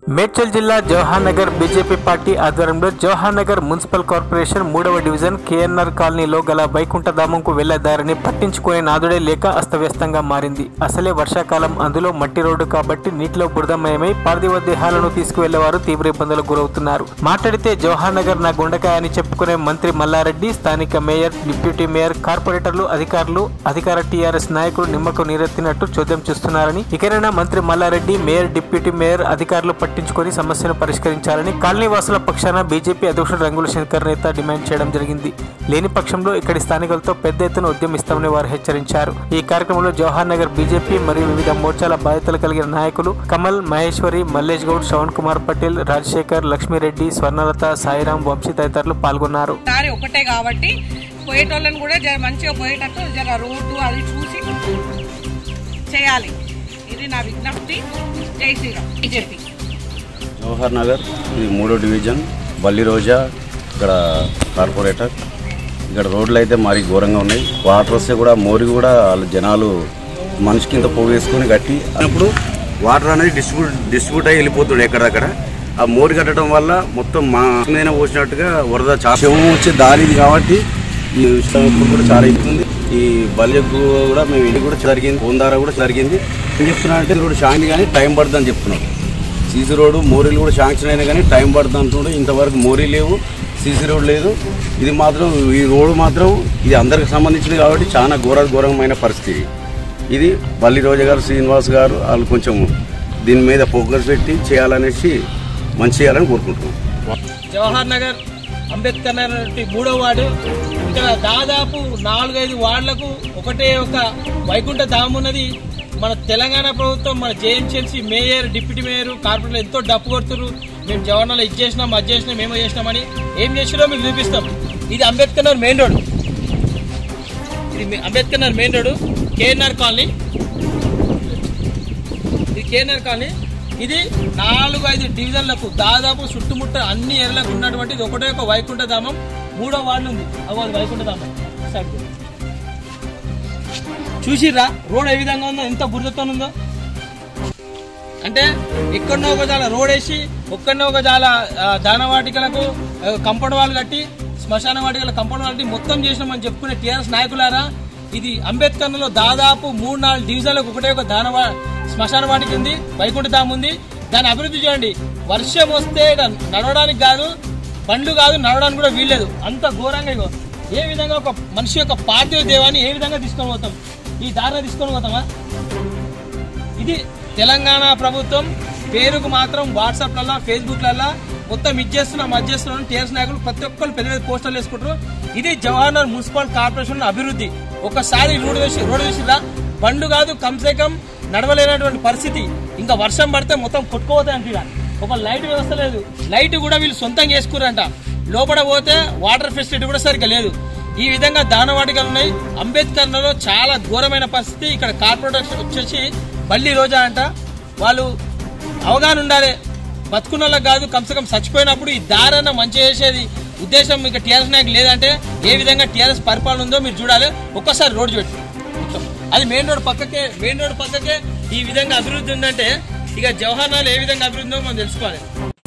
మేడ్చల్ జిల్లా Jawahar Nagar BJP party ఆధ్వర్యంలో Jawahar Nagar municipal corporation మూడవ డివిజన్ కేఎన్ఆర్ కాలనీలో గల వైకుంఠధామంకు వెళ్లే దారిని పట్టించుకునే నాదుడే లేక అస్తవ్యస్తంగా మారింది అసలే వర్షాకాలం అందులో మట్టి రోడ్డు కాబట్టి నీటిలో బురదమయమై పార్థివ దేహాలను తీసుకువెళ్లేవారు తీవ్ర ఇబ్బందులకు గురవుతున్నారు మాట్లాడితే జవహర్ నగర్ నా గుండకాయ అని చెప్పుకునే మంత్రి మల్లారెడ్డి స్థానిక మేయర్ డిప్యూటీ మేయర్ కార్పొరేటర్లు అధికారులు అధికార టీఆర్ఎస్ నాయకులు నిమ్మకు నీరెత్తినట్టు చోద్యం చూస్తున్నారని ఇకనైనా మంత్రి మల్లారెడ్డి మేయర్ డిప్యూటీ మేయర్ అధికారులు పట్టించుకొని సమస్యను పరిష్కరించాలని కాలనీవాసుల పక్షాన బీజేపీ అధ్యక్షుడు రంగుల శంకర్ నేత డిమాండ్ చేయడం జరిగింది లేని పక్షంలో ఇక్కడి స్థానికులతో పెద్ద ఎత్తున ఉద్యమిస్తామని వారు హెచ్చరించారు ఈ కార్యక్రమంలో జవహర్ నగర్ బీజేపీ మరియు వివిధ మోర్చాల బాధ్యతలు కలిగిన నాయకులు కమల్ మహేశ్వరి మల్లేష్ గౌడ్ శ్రవణ్ కుమార్ పటేల్ రాజశేఖర్ లక్ష్మీరెడ్డి స్వర్ణలత సాయిరాం వంశీ తదితరులు పాల్గొన్నారు దారి ఒకటే కాబట్టి పోయేటోళ్ళని కూడా జర మంచిగా పోయేటట్టు జర రోడ్డు అది చూసి చేయాలి ఇది నా విజ్ఞప్తి జై శ్రీరామ్ బీజేపీ జవహర్ నగర్ ఇది మూడో డివిజన్ బల్లి రోజా ఇక్కడ కార్పొరేటర్ ఇక్కడ రోడ్లు అయితే మరీ ఘోరంగా ఉన్నాయి వాటర్ వస్తే కూడా మోరి కూడా వాళ్ళ జనాలు మనిషికి ఇంత పోగు వేసుకొని కట్టి అప్పుడు వాటర్ అనేది డిస్ట్రిబ్యూట్ డిస్ట్రిబ్యూట్ అయ్యి వెళ్ళిపోతుండే ఎక్కడక్కడ ఆ మోరి కట్టడం వల్ల మొత్తం మా మీద పోసినట్టుగా వరద చాలా శవం వచ్చే దారి ఇది కాబట్టి ఈ విషయం కూడా చాలా ఎక్కుతుంది ఈ బల్యకు కూడా మేము ఇంటికి కూడా జరిగింది కొందార కూడా జరిగింది ఏం చెప్తున్నా అంటే ఇది కూడా షాంతి కానీ టైం పడుతుందని చెప్తున్నాం సీసీ రోడ్డు మోరీలు కూడా శాంక్షన్ అయినా కానీ టైం పడుతుంది అంటుండే ఇంతవరకు మోరీ లేవు సీసీ రోడ్ లేదు ఇది మాత్రం ఈ రోడ్డు మాత్రం ఇది అందరికి సంబంధించింది కాబట్టి చాలా ఘోర ఘోరమైన పరిస్థితి ఇది బల్లి రోజా గారు శ్రీనివాస్ గారు వాళ్ళు కొంచెం దీని మీద ఫోకస్ పెట్టి చేయాలనేసి మంచి చేయాలని కోరుకుంటున్నాం జవహర్ నగర్ అంబేద్కర్ నగర్ నుండి మూడో వార్డు ఇక్కడ దాదాపు నాలుగైదు వార్డులకు ఒకటే ఒక వైకుంఠ ధామ్ ఉన్నది మన తెలంగాణ ప్రభుత్వం మన JMCMC mayor deputy mayor corporator ఎంతో డప్పు కొడుతున్నారు మేము జవహర్లాల్ ఇది చేసినాం అది చేసినాం మేము చేసినామని ఏం చేసినా మీకు చూపిస్తాం ఇది అంబేద్కర్ నగర్ మెయిన్ రోడ్ ఇది మీ- Ambedkar Nagar main road KNR colony ఇది కేఎన్ఆర్ కాలనీ ఇది నాలుగు ఐదు డివిజన్లకు దాదాపు చుట్టుముట్ట అన్ని ఏర్లకు ఉన్నటువంటి ఇది ఒకటే ఒక వైకుంఠ ధామం మూడో వార్డు ఉంది అవ్వ అది వైకుంఠ ధామం సైడ్ చూసిర్రా రోడ్ ఏ విధంగా ఉందో ఎంత బురదతో ఉందో అంటే ఎక్కడనో ఒక జాల రోడ్ వేసి ఒక్కడనో ఒక జాల ఆ, దాన వాటికలకు ఆ, కంపౌండ్ వాళ్ళు కట్టి శ్మశాన వాటికల కంపౌండ్ వాళ్ళు కట్టి మొత్తం చేసినామని చెప్పుకునే టీఆర్ఎస్ నాయకులారా ఇది అంబేద్కర్లో దాదాపు మూడు నాలుగు డివిజన్లకు ఒకటే ఒక దాన వా- శ్మశాన వాటికి ఉంది వైకుంఠ ధామ్ ఉంది దాన్ని అభివృద్ధి చేయండి వర్షం వస్తే ఈడ నడవడానికి కాదు బండ్లు కాదు నడవడానికి కూడా వీల్లేదు అంత ఘోరంగా ఇగో ఏ విధంగా ఒక మనిషి యొక్క పార్థివ దేవాన్ని ఏ విధంగా తీసుకొని పోతాం ఈ దారిని తీసుకొని పోతామా ఇది తెలంగాణ ప్రభుత్వం పేరుకు మాత్రం వాట్సాప్లలో ఫేస్బుక్లలో మొత్తం ఇది చేస్తున్నాం అది చేస్తున్నాం టీఆర్ఎస్ నాయకులు ప్రతి ఒక్కరు పెద్ద పెద్ద పోస్టర్లు వేసుకుంటారు ఇది జవహర్లాల్ మున్సిపల్ కార్పొరేషన్ అభివృద్ధి ఒకసారి రోడ్డు వేసి రోడ్డు వేసిరా బండ్లు కాదు కంసే కం నడవలేనటువంటి పరిస్థితి ఇంకా వర్షం పడితే మొత్తం కొట్టుకోపోతాయి అంటారా ఒక లైట్ వ్యవస్థ లేదు లైట్ కూడా వీళ్ళు సొంతంగా వేసుకురంట లోపల పోతే వాటర్ ఫెసిలిటీ కూడా సరిగ్గా లేదు ఈ విధంగా దానవాటికలు ఉన్నాయి అంబేద్కర్ లో చాలా ఘోరమైన పరిస్థితి ఇక్కడ కార్పొరేటర్ వచ్చేసి బల్లి రోజా అంట వాళ్ళు అవగాహన ఉండాలి బతుకున్న వాళ్ళకి కాదు కమ్సకం చచ్చిపోయినప్పుడు ఈ దారన్న మంచి చేసేది ఉద్దేశం ఇక టీఆర్ఎస్ నాయకు లేదంటే ఏ విధంగా టీఆర్ఎస్ పరిపాలన ఉందో మీరు చూడాలి ఒక్కసారి రోడ్డు పెట్టి అది మెయిన్ రోడ్ పక్కకే మెయిన్ రోడ్ పక్కకే ఈ విధంగా అభివృద్ధి ఉందంటే ఇక జవహర్ లాల్ ఏ విధంగా అభివృద్ధి ఉందో మనం తెలుసుకోవాలి